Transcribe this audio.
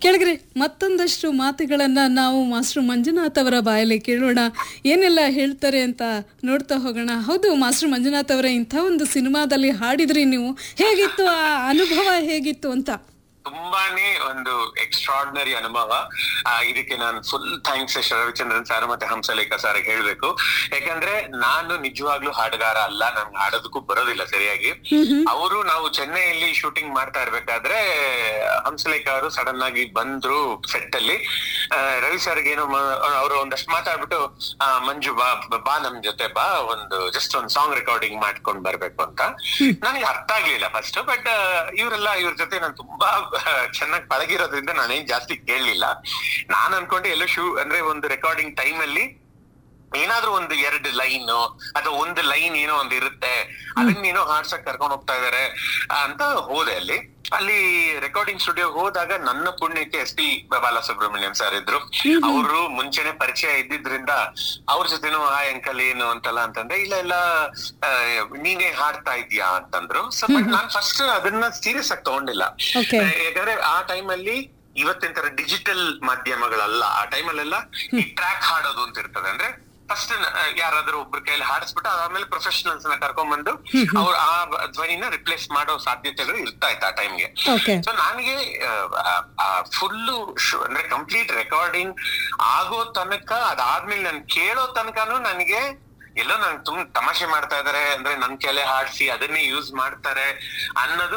ಕೆಳಗರೆ ಮತ್ತೊಂದಷ್ಟು ಮಾತುಗಳನ್ನ ನಾವು ಮಾಸ್ಟರ್ ಮಂಜುನಾಥ್ ಅವರ ಬಾಯಲ್ಲಿ ಕೇಳೋಣ ಏನೆಲ್ಲ ಹೇಳ್ತಾರೆ ಅಂತ ನೋಡ್ತಾ ಹೋಗೋಣ ಹೌದು ಮಾಸ್ಟರ್ ಮಂಜುನಾಥ್ ಅವರ ಇಂಥ ಒಂದು ಸಿನಿಮಾದಲ್ಲಿ ಹಾಡಿದ್ರಿ ನೀವು ಹೇಗಿತ್ತು ಆ ಅನುಭವ ಹೇಗಿತ್ತು ಅಂತ ತುಂಬಾನೇ ಒಂದು ಎಕ್ಸ್ಟ್ರಾರ್ಡಿನರಿ ಅನುಭವ ಆ, ಇದಕ್ಕೆ ನಾನು ಫುಲ್ ಥ್ಯಾಂಕ್ಸ್ ರವಿಚಂದ್ರನ್ ಸರ್ ಮತ್ತೆ ಹಂಸಲೇಖ ಸರ್ ಹೇಳ್ಬೇಕು ಯಾಕಂದ್ರೆ ನಾನು ನಿಜವಾಗ್ಲೂ ಹಾಡುಗಾರ ಅಲ್ಲ ನನ್ಗೆ ಹಾಡೋದಕ್ಕೂ ಬರೋದಿಲ್ಲ ಸರಿಯಾಗಿ ಅವರು ನಾವು ಚೆನ್ನೈಯಲ್ಲಿ ಶೂಟಿಂಗ್ ಮಾಡ್ತಾ ಇರ್ಬೇಕಾದ್ರೆ ಹಂಸಲೇಖ ಅವರು ಸಡನ್ ಆಗಿ ಬಂದ್ರು ಸೆಟ್ ಅಲ್ಲಿ ಆ, ರವಿ ಸರ್ಗೆ ಏನೋ ಅವರು ಒಂದಷ್ಟು ಮಾತಾಡ್ಬಿಟ್ಟು ಆ, ಮಂಜು ಬಾ ಬಾ ನಮ್ ಜೊತೆ ಬಾ ಒಂದು ಜಸ್ಟ್ ಒಂದು ಸಾಂಗ್ ರೆಕಾರ್ಡಿಂಗ್ ಮಾಡ್ಕೊಂಡ್ ಬರ್ಬೇಕು ಅಂತ ನನಗೆ ಅರ್ಥ ಆಗ್ಲಿಲ್ಲ ಫಸ್ಟ್ ಬಟ್ ಇವರೆಲ್ಲ ಇವ್ರ ಜೊತೆ ನಾನು ತುಂಬಾ ಚೆನ್ನಾಗಿ ಪಳಗಿರೋದ್ರಿಂದ ನಾನೇನ್ ಜಾಸ್ತಿ ಕೇಳಲಿಲ್ಲ ನಾನ್ ಅನ್ಕೊಂಡೆ ಎಲ್ಲೋ ಶೂ ಅಂದ್ರೆ ಒಂದು ರೆಕಾರ್ಡಿಂಗ್ ಟೈಮ್ ಅಲ್ಲಿ ಏನಾದ್ರೂ ಒಂದು ಎರಡು ಲೈನ್ ಅಥವಾ ಒಂದು ಲೈನ್ ಏನೋ ಒಂದು ಇರುತ್ತೆ ಅದನ್ನೇನೋ ಹಾಡ್ಸಕ್ ಕರ್ಕೊಂಡ್ ಹೋಗ್ತಾ ಇದಾರೆ ಅಂತ ಹೋದೆ ಅಲ್ಲಿ ಅಲ್ಲಿ ರೆಕಾರ್ಡಿಂಗ್ ಸ್ಟುಡಿಯೋ ಹೋದಾಗ ನನ್ನ ಪುಣ್ಯಕ್ಕೆ ಎಸ್ ಪಿ ಬಾಲಸುಬ್ರಹ್ಮಣ್ಯಂ ಸರ್ ಇದ್ರು ಅವರು ಮುಂಚೆನೆ ಪರಿಚಯ ಇದ್ದಿದ್ರಿಂದ ಅವ್ರ ಜೊತೆನೂ ಹಾಯ್ ಅಂಕಲ್ ಏನು ಅಂತಲ್ಲ ಅಂತಂದ್ರೆ ಇಲ್ಲ ಇಲ್ಲ ಆ, ನೀನೇ ಹಾಡ್ತಾ ಇದೀಯಾ ಅಂತಂದ್ರು ಸೊ ಬಟ್ ನಾನ್ ಫಸ್ಟ್ ಅದನ್ನ ಸೀರಿಯಸ್ ಆಗಿ ತಗೊಂಡಿಲ್ಲ Okay. ಯಾಕಂದ್ರೆ ಆ ಟೈಮ್ ಅಲ್ಲಿ ಇವತ್ತಿನ ತರ ಡಿಜಿಟಲ್ ಮಾಧ್ಯಮಗಳಲ್ಲ ಆ ಟೈಮಲ್ಲೆಲ್ಲ ಈ ಟ್ರ್ಯಾಕ್ ಹಾಡೋದು ಅಂತ ಇರ್ತದೆ ಅಂದ್ರೆ ಫಸ್ಟ್ ಯಾರಾದ್ರೂ ಒಬ್ರ ಕೈಯಲ್ಲಿ ಹಾಡಿಸ್ಬಿಟ್ಟು ಆಮೇಲೆ ಪ್ರೊಫೆಷನಲ್ಸ್ ನ ಕರ್ಕೊಂಡ್ಬಂದು ಅವ್ರು ಆ ಧ್ವನಿನ ರಿಪ್ಲೇಸ್ ಮಾಡೋ ಸಾಧ್ಯತೆಗಳು ಇರ್ತಾ ಇತ್ತು ಆ ಟೈಮ್ಗೆ ಓಕೆ ಸೊ ನನಗೆ ಫುಲ್ಲು ಅಂದ್ರೆ ಕಂಪ್ಲೀಟ್ ರೆಕಾರ್ಡಿಂಗ್ ಆಗೋ ತನಕ ಅದಾದ್ಮೇಲೆ ನಾನು ಕೇಳೋ ತನಕನೂ ನನಗೆ ಎಲ್ಲೋ ನನ್ ತುಂಬ ತಮಾಷೆ ಮಾಡ್ತಾ ಇದಾರೆ ಅಂದ್ರೆ ನನ್ ಕೆಲೆ ಹಾಡ್ಸಿ ಅದನ್ನೇ ಯೂಸ್ ಮಾಡ್ತಾರೆ ಅನ್ನೋದು